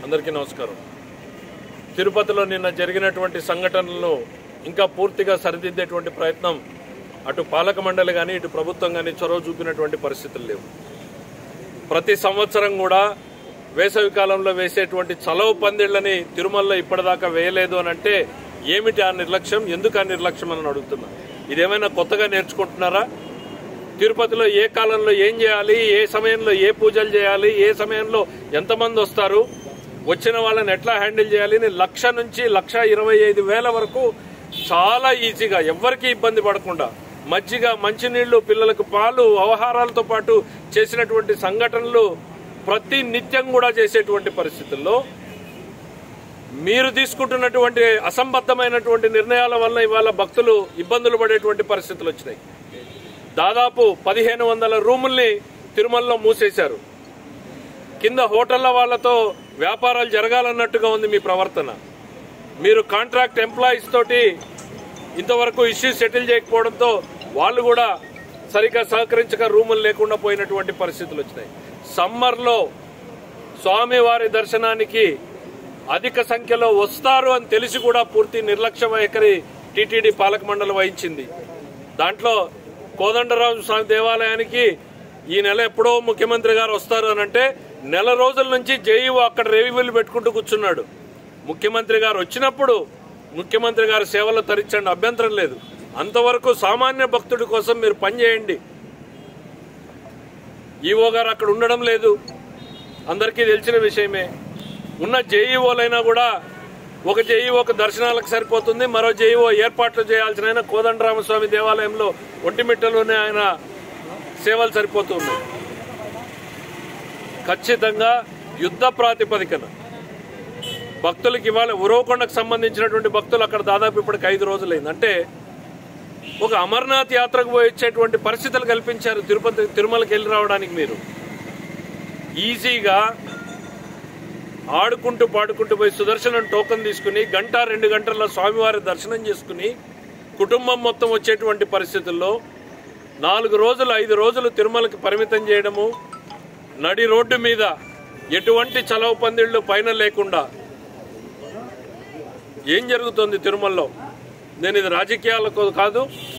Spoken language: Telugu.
అందరికీ నమస్కారం తిరుపతిలో నిన్న జరిగినటువంటి సంఘటనలను ఇంకా పూర్తిగా సరిదిద్దేటువంటి ప్రయత్నం అటు పాలక మండలి కానీ ఇటు ప్రభుత్వం కానీ చొరవ చూపినటువంటి పరిస్థితులు లేవు ప్రతి సంవత్సరం కూడా వేసవి కాలంలో వేసేటువంటి చలవ పందిళ్లని తిరుమలలో ఇప్పటిదాకా వేయలేదు అని అంటే ఏమిటి ఆ నిర్లక్ష్యం ఎందుకు ఆ నిర్లక్ష్యం అని అడుగుతున్నా ఇదేమైనా కొత్తగా నేర్చుకుంటున్నారా తిరుపతిలో ఏ కాలంలో ఏం చేయాలి ఏ సమయంలో ఏ పూజలు చేయాలి ఏ సమయంలో ఎంతమంది వస్తారు వచ్చిన వాళ్ళని ఎట్లా హ్యాండిల్ చేయాలి అని లక్ష నుంచి లక్ష ఇరవై ఐదు వేల వరకు చాలా ఈజీగా ఎవ్వరికీ ఇబ్బంది పడకుండా మజ్జిగ మంచినీళ్లు పిల్లలకు పాలు అవహారాలతో పాటు చేసినటువంటి సంఘటనలు ప్రతి నిత్యం కూడా చేసేటువంటి పరిస్థితుల్లో మీరు తీసుకుంటున్నటువంటి అసంబద్ధమైనటువంటి నిర్ణయాల వల్ల ఇవాళ భక్తులు ఇబ్బందులు పడేటువంటి పరిస్థితులు వచ్చినాయి దాదాపు పదిహేను వందల రూముల్ని తిరుమలలో మూసేశారు కింద హోటళ్ల వాళ్ళతో వ్యాపారాలు జరగాలన్నట్టుగా ఉంది మీ ప్రవర్తన మీరు కాంట్రాక్ట్ ఎంప్లాయీస్ తోటి ఇంతవరకు ఇష్యూ సెటిల్ చేయకపోవడంతో వాళ్ళు కూడా సరిగ్గా సహకరించక రూములు లేకుండా పోయినటువంటి పరిస్థితులు వచ్చినాయి సమ్మర్లో స్వామివారి దర్శనానికి అధిక సంఖ్యలో వస్తారు అని తెలిసి కూడా పూర్తి నిర్లక్ష్య వైఖరి టీటీడీ పాలక మండలి వహించింది దాంట్లో కోదండరాజు స్వామి దేవాలయానికి ఈ నెల ఎప్పుడో ముఖ్యమంత్రి గారు వస్తారు అని అంటే నెల రోజుల నుంచి జేఈఓ అక్కడ రేవివీలు పెట్టుకుంటూ కూర్చున్నాడు ముఖ్యమంత్రి గారు వచ్చినప్పుడు ముఖ్యమంత్రి గారి సేవలు తరించండి అభ్యంతరం లేదు అంతవరకు సామాన్య భక్తుడి కోసం మీరు పనిచేయండి ఈఓ గారు అక్కడ ఉండడం లేదు అందరికీ తెలిసిన విషయమే ఉన్న జేఈఓలైనా కూడా ఒక జేఈఓ ఒక దర్శనాలకు సరిపోతుంది మరో జేఈఓ ఏర్పాట్లు చేయాల్సిన ఆయన కోదండరామస్వామి దేవాలయంలో ఒంటిమిట్టలోనే ఆయన సేవలు సరిపోతున్నాయి ఖచ్చితంగా యుద్ధ ప్రాతిపదికన భక్తులకి ఇవాళ ఉరవకొండకు సంబంధించినటువంటి భక్తులు అక్కడ దాదాపు ఇప్పటికి ఐదు రోజులైంది అంటే ఒక అమర్నాథ్ యాత్రకు పోయి వచ్చేటువంటి పరిస్థితులు కల్పించారు తిరుపతి తిరుమలకి వెళ్ళి రావడానికి మీరు ఈజీగా ఆడుకుంటూ పాడుకుంటూ పోయి సుదర్శనం టోకన్ తీసుకుని గంట రెండు గంటల్లో స్వామివారి దర్శనం చేసుకుని కుటుంబం మొత్తం వచ్చేటువంటి పరిస్థితుల్లో నాలుగు రోజులు ఐదు రోజులు తిరుమలకి పరిమితం చేయడము నడి రోడ్డు మీద ఎటువంటి చలవ పందిళ్లు పైన లేకుండా ఏం జరుగుతుంది తిరుమలలో నేను ఇది రాజకీయాలకు కాదు